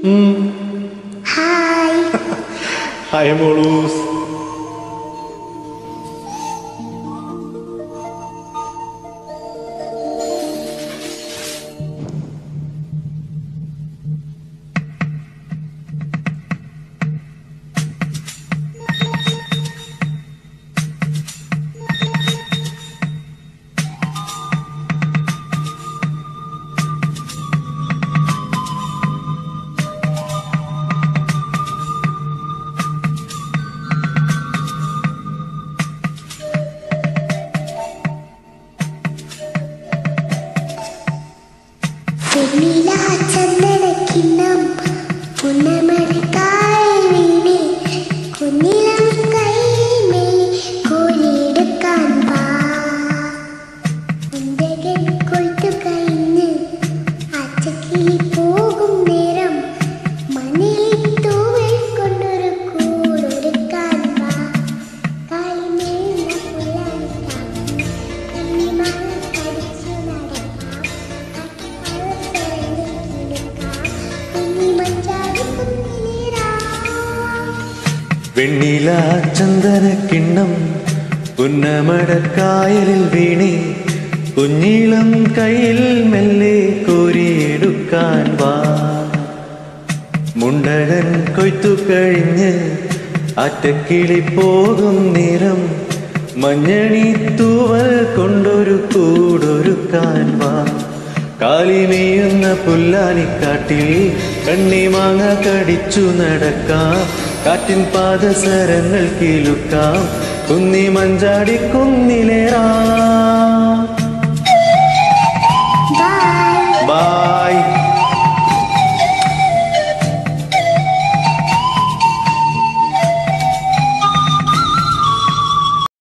hi hi മോളൂസ് വെണ്ണില ചന്ദനക്കിണ്ണം പുന്നമരക്കായൽ വീണേ കുഞ്ഞിളം കൈമേൽ കോരിയെടുക്കാൻ വാ ഉണ്ടകൻ കൊയ്ത്തു കഴിഞ്ഞ് അച്ചക്കിളി പോകും നേരം മണ്ണിൽ തൂവൽ കൊണ്ടൊരു കൂടൊരുക്കാൻ വാ കാലിമേൽ പുല്ലാനിക്കാം കണ്ണിമാങ്ങ കടിച്ചു നടക്കാം വെണ്ണില ചന്ദന കിണ്ണം പുന്നമടക്കായലിൽ വീണേ കുഞ്ഞിളം കയ്യിൽ മെല്ലെ കോരിയെടുക്കാൻ വാ മുണ്ടകൻ കൊയ്ത്തു കഴിഞ്ഞ് അറ്റക്കിളി പോകും നിറം മഞ്ഞണി തൂവൽ കൊണ്ടൊരു കൂടൊരുക്കാൻ വാ കാലിമേയുന്ന പുല്ലാനിക്കാട്ടിൽ കണ്ണിമാങ്ങ കടിച്ചു നടക്കാം കാറ്റിൻ പാദസരങ്ങൾ കിലുക്കാം കുന്നി മഞ്ചാടി കുന്നിലേറാം